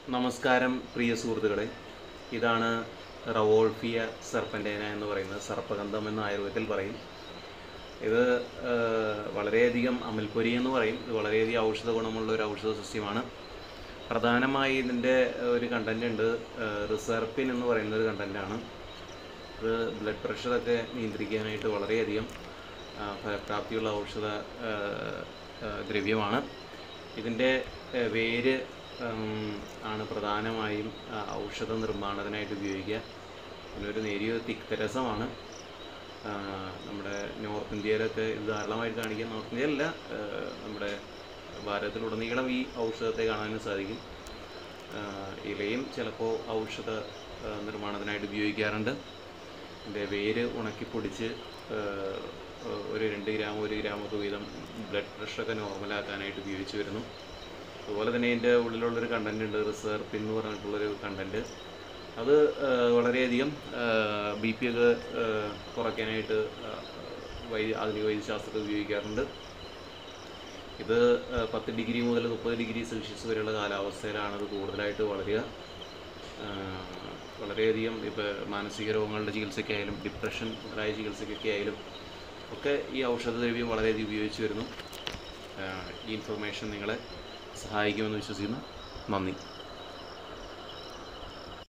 നമസ്കാരം പ്രിയ സുഹൃത്തുക്കളെ ഇതാണ് റവോൾഫിയ സർപ്പൻറ്റേന എന്ന് പറയുന്നത് സർപ്പഗന്ധം എന്ന് ആയുർവേദത്തിൽ പറയും ഇത് ആ, വളരെയധികം അമൽപ്പൊരി എന്ന് പറയും ഇത് വളരെയധികം ഔഷധ ഗുണമുള്ള ഒരു ഔഷധ സസ്യമാണ് പ്രധാനമായി ഇതിൻ്റെ ഒരു കണ്ടന്റ് ഉണ്ട് റിസർപ്പിൻ എന്ന് പറയുന്ന ഒരു കണ്ടന്റാണ് ഇത് ബ്ലഡ് പ്രഷറൊക്കെ നിയന്ത്രിക്കാനായിട്ട് വളരെയധികം ആ, ഫലപ്രാപ്തിയുള്ള ഔഷധ ആ, ആ, ദ്രവ്യമാണ് ഇതിൻ്റെ ആ, വേര് ഉം, ആണ് പ്രധാനമായും ആ, ഔഷധ നിർമ്മാണത്തിനായിട്ട് ഉപയോഗിക്കുക പിന്നെ ഒരു നേരിയ തിക്തരസമാണ് ആ, നമ്മുടെ നോർത്ത് ഇന്ത്യയിലൊക്കെ ഇത് ധാരാളമായിട്ട് കാണിക്കാം നോർത്ത് ഇന്ത്യയിലല്ല ആ, നമ്മുടെ ഭാരതത്തിലുടനീളം ഈ ഔഷധത്തെ കാണാനും സാധിക്കും ആ, ഇലയും ചിലപ്പോൾ ഔഷധ ആ, നിർമ്മാണത്തിനായിട്ട് ഉപയോഗിക്കാറുണ്ട് ഇതിൻ്റെ വേര് ഉണക്കി പൊടിച്ച് ആ, ഒരു രണ്ട് ഗ്രാം ഒരു ഗ്രാമൊക്കെ വീതം ബ്ലഡ് പ്രഷറൊക്കെ നോർമലാക്കാനായിട്ട് ഉപയോഗിച്ച് വരുന്നു അതുപോലെ തന്നെ ഇതിൻ്റെ ഉള്ളിലുള്ളൊരു കണ്ടന്റ് ഉണ്ട് റിസർവ് എന്ന് പറഞ്ഞിട്ടുള്ളൊരു കണ്ടന്റ് അത് ആ, വളരെയധികം ബി പി ഒക്കെ ആ, കുറയ്ക്കാനായിട്ട് ആ, വൈ ആധുനിക വൈദ്യശാസ്ത്രത്തിൽ ഉപയോഗിക്കാറുണ്ട് ഇത് ആ, പത്ത് ഡിഗ്രി മുതൽ മുപ്പത് ഡിഗ്രി സെൽഷ്യസ് വരെയുള്ള കാലാവസ്ഥയിലാണ് ഇത് കൂടുതലായിട്ട് വളരുക ആ, വളരെയധികം ഇപ്പോൾ മാനസിക രോഗങ്ങളുടെ ചികിത്സയ്ക്കായാലും ഡിപ്രഷൻ ആയ ചികിത്സയ്ക്കൊക്കെ ആയാലും ഒക്കെ ഈ ഔഷധദ്രവ്യം വളരെയധികം ഉപയോഗിച്ച് വരുന്നു ആ, ഈ ഇൻഫർമേഷൻ നിങ്ങളെ സഹായിക്കുമെന്ന് വിശ്വസിക്കുന്നു നന്ദി